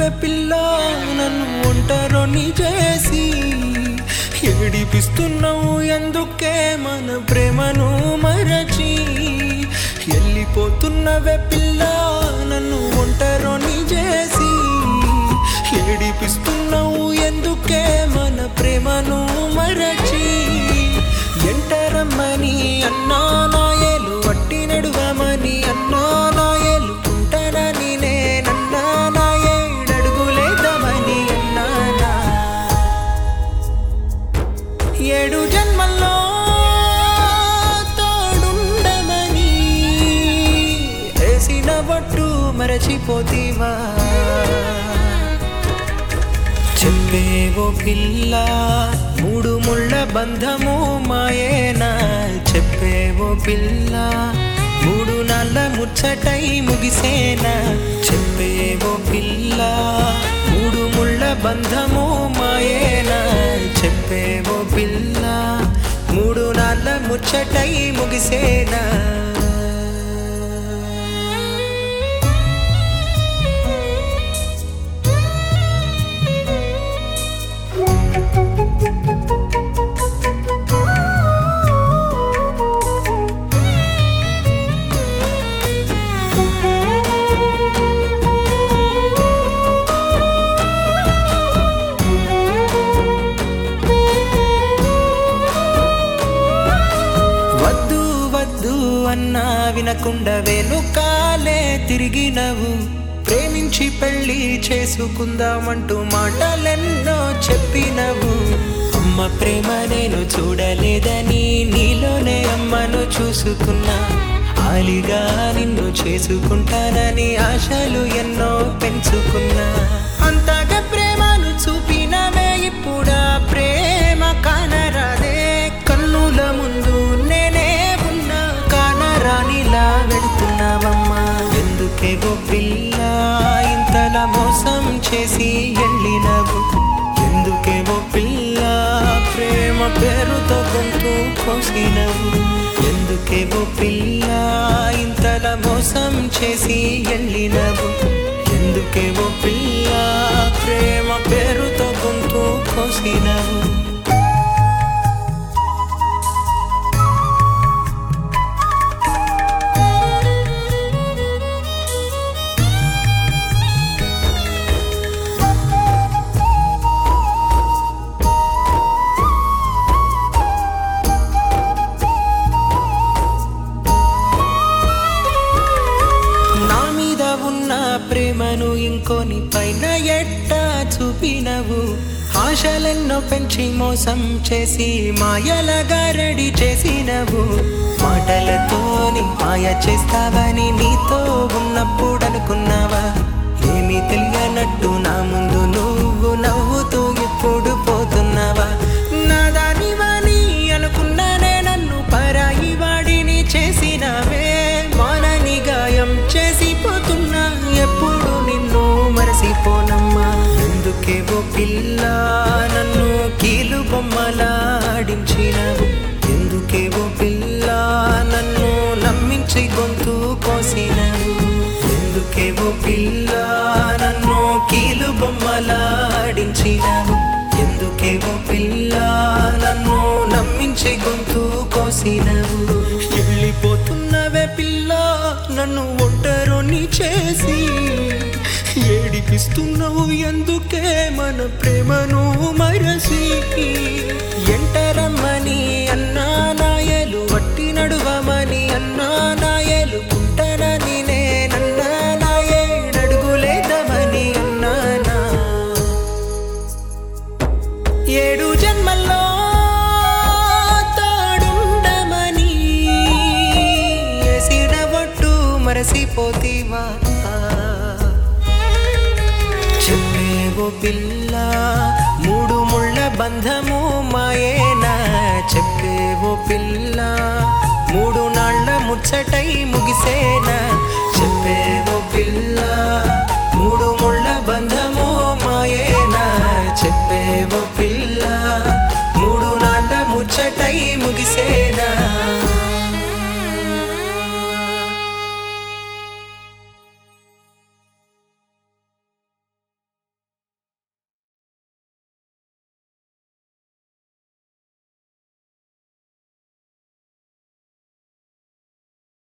పిల్ల నన్ను ఒంటరిని చేసి ఏడిపిస్తున్నావు ఎందుకే మన ప్రేమను మరచి వెళ్ళిపోతున్నవే పిల్ల నన్ను ఒంటరిని చేసి ఏడిపిస్తున్నావు ఎందుకే మన ప్రేమను మరచి ఎంటరమ్మని అన్నా నాయలు వట్టి నడువమని అన్నా నాయలు కుంటనని నేనన్నా నాయేడడుగులేదమని అన్నానా ఏడు జన్మల్లో తోడుండమని వేసిన బట్టు మరచిపోతీవా చెప్పేవో పిల్ల మూడు ముళ్ళ బంధము మాయేనా చెప్పేవో పిల్ల మూడు నాళ్ళ ముచ్చటై ముగిసేనా చెప్పేవో పిల్ల మూడు ముళ్ళ బంధము మాయేనా చెప్పేవో పిల్ల మూడు నాళ్ళ ముచ్చటై ముగిసేనా వద్దు వద్దు అన్నా వినకుండా వెనుకాలే తిరిగినవు ప్రేమించి పెళ్లి చేసుకుందామంటూ మాటలెన్నో చెప్పినవు అమ్మ ప్రేమ నేను చూడలేదని నీలోనే అమ్మను చూసుకున్నా ఆలిగా నిన్ను చేసుకుంటానని ఆశలు ఎన్నో పెంచుకున్నా అంతగా ప్రేమను చూపినవే ఇప్పుడా ప్రేమ కానరాదే కన్నుల ముందు నేనే ఉన్నా కానరానిలా వెళ్తున్నావమ్మా ఎందుకే ఓ పిల్ల ఇంతలా మోసం చేసి వెళ్ళినవు ఎందుకే ఓ పిల్ల ప్రేమ పేరుతో గొంతు కోసినవు ఎందుకే ఓ పిల్ల ఇంతలా మోసం చేసి వెళ్ళినవు ఎందుకే ఓ పిల్ల ప్రేమ పేరుతో గొంతు కోసినవు నా మీద ఉన్న ప్రేమను ఇంకోని పైన ఎట్టా చూపినవు ఆశలెన్నో పెంచి మోసం చేసి మాయలగా రెడీ చేసినవు మాటలతోని మాయ చేస్తావని నీతో ఉన్నప్పుడు అనుకున్నావా ఏమీ తెలియనట్టు నా ముందు నువ్వు నవ్వుతూ ఇప్పుడు పోతున్నావా నా దానివని అనుకున్నానే నన్ను పరాయి వాడిని చేసినవే మానని గాయం చేసిపోతున్నా ఎప్పుడు నిన్ను మరసిపోనమ్మా ఎందుకే ఓ పిల్ల నన్ను కీలు బొమ్మలాడించినవు ఎందుకే ఓ పిల్ల నన్ను నమ్మించి గొంతు కోసినవు ఎందుకే ఓ పిల్ల నన్ను కీలు బొమ్మలాడించినవు ఎందుకే ఓ పిల్ల నన్ను నమ్మించి గొంతు కోసినవు వెళ్ళిపోతున్నవే పిల్ల నన్ను ఒంటరిని చేసి ఏడిపిస్తున్నావు ఎందుకే మన ప్రేమను మరసి ఎంటరమ్మని అన్నా నాయలు వట్టి నడువమని అన్నా నాయలు కుంటనని నేనన్నా నాయేడడుగులేదమని అన్నానా ఏడు జన్మల్లో తోడుండమని వేసిన ఒట్టు మరసిపోతీవా చెప్పేవో పిల్ల మూడు ముళ్ళ బంధము మాయేనా చెప్పేవో పిల్ల మూడు నాళ్ళ ముచ్చటై ముగిసేనా చెప్పేవో పిల్ల మూడు ముళ్ళ బంధ